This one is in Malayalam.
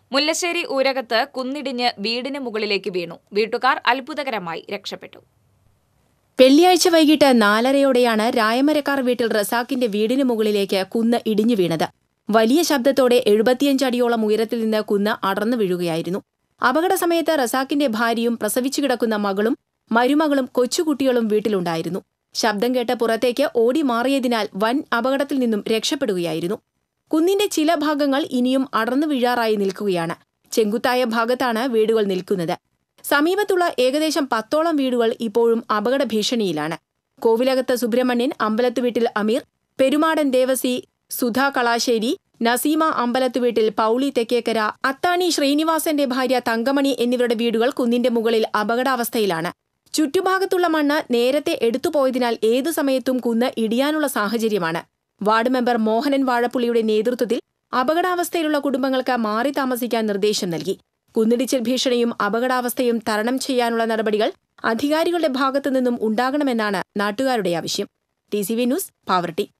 മുല്ലശ്ശേരി ഊരകത്ത് കുന്നിടിഞ്ഞ് വീടിന് മുകളിലേക്ക് വീണു വീട്ടുകാർ അത്ഭുതകരമായി രക്ഷപ്പെട്ടു വെള്ളിയാഴ്ച വൈകിട്ട് നാലരയോടെയാണ് രായമരക്കാർ വീട്ടിൽ റസാക്കിന്റെ വീടിന് മുകളിലേക്ക് കുന്ന് ഇടിഞ്ഞു വീണത് വലിയ ശബ്ദത്തോടെ എഴുപത്തിയഞ്ച് അടിയോളം ഉയരത്തിൽ നിന്ന് കുന്ന് അടർന്നു വീഴുകയായിരുന്നു അപകട സമയത്ത് റസാക്കിന്റെ ഭാര്യയും പ്രസവിച്ചു കിടക്കുന്ന മകളും മരുമകളും കൊച്ചുകുട്ടികളും വീട്ടിലുണ്ടായിരുന്നു ശബ്ദം കേട്ട് പുറത്തേക്ക് ഓടി മാറിയതിനാൽ വൻ അപകടത്തിൽ നിന്നും രക്ഷപ്പെടുകയായിരുന്നു കുന്നിന്റെ ചില ഭാഗങ്ങൾ ഇനിയും അടർന്നു വീഴാറായി നിൽക്കുകയാണ് ചെങ്കുത്തായ ഭാഗത്താണ് വീടുകൾ നിൽക്കുന്നത് സമീപത്തുള്ള ഏകദേശം പത്തോളം വീടുകൾ ഇപ്പോഴും അപകട ഭീഷണിയിലാണ് കോവിലകത്ത് സുബ്രഹ്മണ്യൻ അമ്പലത്ത് വീട്ടിൽ അമീർ പെരുമാടൻ ദേവസി സുധാ കളാശ്ശേരി നസീമ അമ്പലത്ത് വീട്ടിൽ പൌളി തെക്കേക്കര അത്താണി ശ്രീനിവാസന്റെ ഭാര്യ തങ്കമണി എന്നിവരുടെ വീടുകൾ കുന്നിന്റെ മുകളിൽ അപകടാവസ്ഥയിലാണ് ചുറ്റുഭാഗത്തുള്ള മണ്ണ് നേരത്തെ എടുത്തുപോയതിനാൽ ഏതു സമയത്തും കുന്ന് ഇടിയാനുള്ള സാഹചര്യമാണ് വാർഡ് മെമ്പർ മോഹനൻ വാഴപ്പുള്ളിയുടെ നേതൃത്വത്തിൽ അപകടാവസ്ഥയിലുള്ള കുടുംബങ്ങൾക്ക് മാറി താമസിക്കാൻ നിർദ്ദേശം നൽകി കുന്നിടിച്ചിൽ ഭീഷണിയും അപകടാവസ്ഥയും തരണം ചെയ്യാനുള്ള നടപടികൾ അധികാരികളുടെ ഭാഗത്തുനിന്നും ഉണ്ടാകണമെന്നാണ് നാട്ടുകാരുടെ ആവശ്യം T C V news Pavaratty